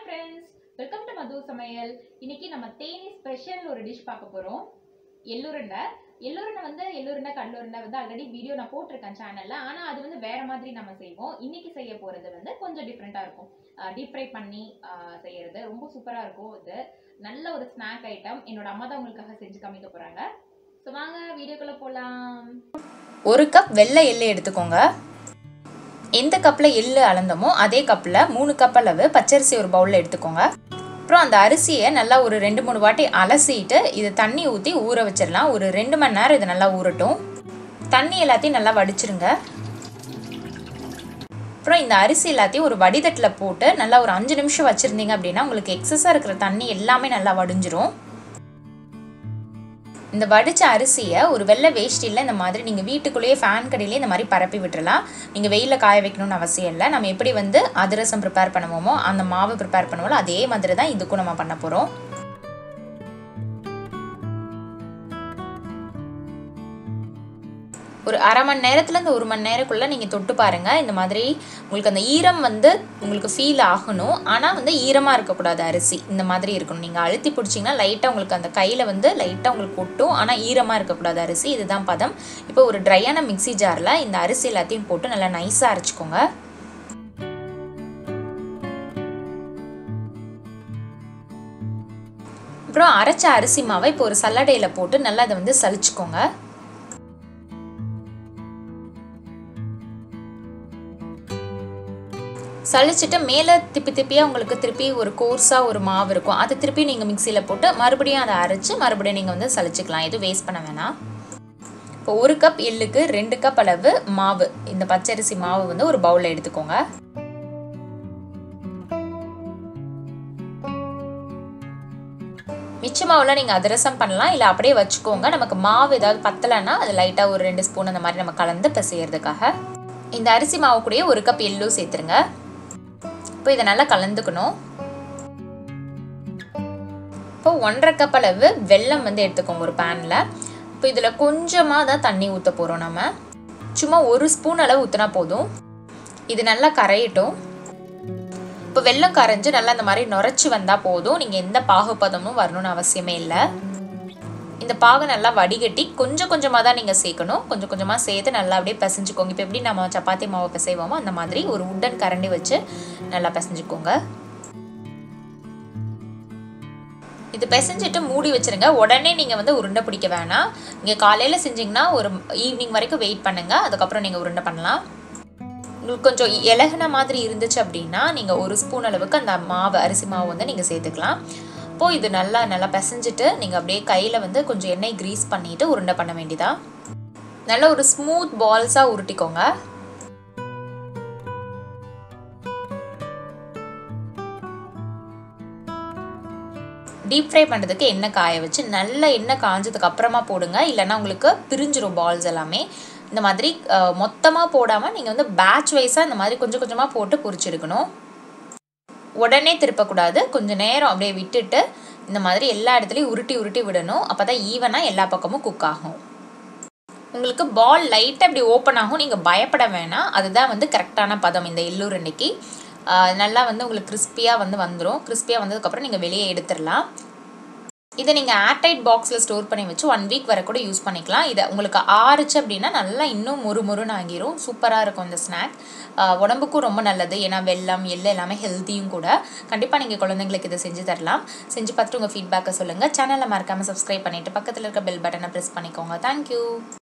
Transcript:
friends welcome to மது சமையல் இன்னைக்கு நம்ம தேனி ஸ்பெஷல் ஒரு டிஷ் பார்க்க போறோம் எள்ளுருண்டை எள்ளுருண்டை வந்து எள்ளுருண்டை கல்லுருண்டை வந்து ஆல்ரெடி வீடியோ நான் போட்டிருக்கேன் சேனல்ல ஆனா அது வந்து வேற மாதிரி நம்ம செய்வோம் இன்னைக்கு செய்ய போறது வந்து கொஞ்சம் டிஃப்ரெண்டா இருக்கும் டீப் ஃப்ரை பண்ணி ஆஹ், செய்யறது ரொம்ப சூப்பரா இருக்கும் இது நல்ல ஒரு ஸ்நாக் ஐட்டம் என்னோட அம்மா தான் உங்களுக்காக செஞ்சு காமிக்க போறாங்க ஸோ வாங்க வீடியோக்குள்ள போலாம் ஒரு கப் வெள்ளை எள்ளு எடுத்துக்கோங்க எந்த கப்பில் எள்ளு அளந்தமோ அதே கப்பில் மூணு கப் அளவு பச்சரிசி ஒரு பவுலில் எடுத்துக்கோங்க அப்புறம் அந்த அரிசியை நல்லா ஒரு ரெண்டு மூணு வாட்டி அலசிட்டு இது தண்ணி ஊற்றி ஊற வச்சிடலாம் ஒரு ரெண்டு மணி நேரம் இது நல்லா ஊறட்டும் தண்ணி எல்லாத்தையும் நல்லா வடிச்சிருங்க அப்புறம் இந்த அரிசி எல்லாத்தையும் ஒரு வடிதட்டில் போட்டு நல்லா ஒரு அஞ்சு நிமிஷம் வச்சுருந்தீங்க அப்படின்னா உங்களுக்கு எக்ஸஸாக இருக்கிற தண்ணி எல்லாமே நல்லா வடிஞ்சிரும் இந்த வடிச்ச அரிசியை ஒரு வெள்ளை வேஷ்டியில் இந்த மாதிரி நீங்கள் வீட்டுக்குள்ளேயே ஃபேன் கடையிலே இந்த மாதிரி பரப்பி விட்டுறலாம் நீங்கள் வெயிலில் காய வைக்கணும்னு அவசியம் இல்லை நம்ம எப்படி வந்து அதிரசம் ப்ரிப்பேர் பண்ணுவோமோ அந்த மாவு ப்ரிப்பேர் பண்ணுவோமோ அதே மாதிரி தான் இதுக்கும் நம்ம பண்ண போகிறோம் ஒரு அரை மணி நேரத்துலேருந்து ஒரு மணி நேரக்குள்ளே நீங்கள் தொட்டு பாருங்கள் இந்த மாதிரி உங்களுக்கு அந்த ஈரம் வந்து உங்களுக்கு ஃபீல் ஆகணும் ஆனால் வந்து ஈரமாக இருக்கக்கூடாது அரிசி இந்த மாதிரி இருக்கணும் நீங்கள் அழுத்தி பிடிச்சிங்கன்னா லைட்டாக உங்களுக்கு அந்த கையில் வந்து லைட்டாக உங்களுக்கு கொட்டும் ஆனால் ஈரமாக இருக்கக்கூடாது அரிசி இதுதான் பதம் இப்போ ஒரு ட்ரையான மிக்ஸி ஜாரில் இந்த அரிசி எல்லாத்தையும் போட்டு நல்லா நைஸாக அரைச்சிக்கோங்க அப்புறம் அரைச்ச அரிசி மாவை இப்போ ஒரு சல்லடையில் போட்டு நல்லா அதை வந்து சலிச்சுக்கோங்க சலிச்சுட்டு மேலே திப்பி திப்பியாக உங்களுக்கு திருப்பி ஒரு கோர்ஸாக ஒரு மாவு இருக்கும் அதை திருப்பி நீங்கள் மிக்சியில் போட்டு மறுபடியும் அதை அரைச்சி மறுபடியும் நீங்கள் வந்து சலிச்சுக்கலாம் எதுவும் வேஸ்ட் பண்ண வேணாம் இப்போ ஒரு கப் எள்ளுக்கு ரெண்டு கப் அளவு மாவு இந்த பச்சரிசி மாவு வந்து ஒரு பவுலில் எடுத்துக்கோங்க மிச்ச மாவில் நீங்கள் அதிரசம் பண்ணலாம் இல்லை அப்படியே வச்சுக்கோங்க நமக்கு மாவு ஏதாவது பத்தலைன்னா அது லைட்டாக ஒரு ரெண்டு ஸ்பூன் அந்த மாதிரி நம்ம கலந்து பிசையறதுக்காக இந்த அரிசி மாவு கூடயே ஒரு கப் எள்ளும் சேர்த்துருங்க இப்போ இதை நல்லா கலந்துக்கணும் இப்போ ஒன்றரை கப் அளவு வெல்லம் வந்து எடுத்துக்கோங்க ஒரு பேனில் இப்போ இதில் கொஞ்சமாக தான் தண்ணி ஊற்ற போகிறோம் நம்ம சும்மா ஒரு ஸ்பூன் அளவு ஊற்றினா போதும் இது நல்லா கரையட்டும் இப்போ வெல்லம் கரைஞ்சு நல்லா இந்த மாதிரி நுரைச்சி வந்தால் போதும் நீங்கள் எந்த பாகுபதமும் வரணும்னு அவசியமே இல்லை இந்த பாகை நல்லா வடிகட்டி கொஞ்சம் கொஞ்சமாக தான் நீங்கள் சேர்க்கணும் கொஞ்சம் கொஞ்சமாக சேர்த்து நல்லா அப்படியே பிசைஞ்சுக்கோங்க இப்போ எப்படி நம்ம சப்பாத்தி மாவு பிசைவோமோ அந்த மாதிரி ஒரு உட்டன் கரண்டி வச்சு நல்லா பிசைஞ்சுக்கோங்க இது பிசைஞ்சிட்டு மூடி வச்சிருங்க உடனே நீங்கள் வந்து உருண்டை பிடிக்க வேணாம் நீங்கள் காலையில் செஞ்சிங்கன்னா ஒரு ஈவினிங் வரைக்கும் வெயிட் பண்ணுங்கள் அதுக்கப்புறம் நீங்கள் உருண்டை பண்ணலாம் உங்களுக்கு கொஞ்சம் இலகுன மாதிரி இருந்துச்சு அப்படின்னா நீங்கள் ஒரு ஸ்பூன் அளவுக்கு அந்த மாவு அரிசி மாவு வந்து நீங்கள் சேர்த்துக்கலாம் அப்போது இது நல்லா நல்லா பிசைஞ்சிட்டு நீங்கள் அப்படியே கையில் வந்து கொஞ்சம் எண்ணெய் க்ரீஸ் பண்ணிவிட்டு உருண்டை பண்ண வேண்டியதா நல்ல ஒரு ஸ்மூத் பால்ஸாக உருட்டிக்கோங்க டீப் ஃப்ரை பண்ணுறதுக்கு எண்ணெய் காய வச்சு நல்ல எண்ணெய் காஞ்சதுக்கு அப்புறமா போடுங்க இல்லைன்னா உங்களுக்கு பிரிஞ்சிரும் பால்ஸ் எல்லாமே இந்த மாதிரி மொத்தமாக போடாமல் நீங்கள் வந்து பேட்ச் வைஸாக இந்த மாதிரி கொஞ்சம் கொஞ்சமாக போட்டு பொரிச்செடுக்கணும் உடனே திருப்பக்கூடாது கொஞ்சம் நேரம் அப்படியே விட்டுட்டு இந்த மாதிரி எல்லா இடத்துலையும் உருட்டி உருட்டி விடணும் அப்போ தான் ஈவனாக எல்லா பக்கமும் குக் ஆகும் உங்களுக்கு பால் லைட்டாக அப்படி ஓப்பன் ஆகும் நீங்கள் பயப்பட வேணாம் அதுதான் வந்து கரெக்டான பதம் இந்த எள்ளுருண்டைக்கு நல்லா வந்து உங்களுக்கு கிறிஸ்பியாக வந்து வந்துடும் கிறிஸ்பியாக வந்ததுக்கப்புறம் நீங்கள் வெளியே எடுத்துடலாம் இதை நீங்கள் ஏர்டைட் பாக்ஸில் ஸ்டோர் பண்ணி வச்சு ஒன் வீக் வரை கூட யூஸ் பண்ணிக்கலாம் இதை உங்களுக்கு ஆறுச்சு அப்படின்னா நல்லா இன்னும் முறு முறுன்னு ஆகிரும் சூப்பராக இருக்கும் இந்த ஸ்நாக் உடம்புக்கும் ரொம்ப நல்லது ஏன்னா வெல்லம் எள்ளு எல்லாமே ஹெல்த்தியும் கூட கண்டிப்பாக நீங்கள் குழந்தைங்களுக்கு இதை செஞ்சு தரலாம் செஞ்சு பார்த்துட்டு உங்கள் ஃபீட்பேக்கை சொல்லுங்கள் சேனலை மறக்காமல் சப்ஸ்கிரைப் பண்ணிவிட்டு பக்கத்தில் இருக்க பெல் பட்டனை ப்ரெஸ் பண்ணிக்கோங்க தேங்க்யூ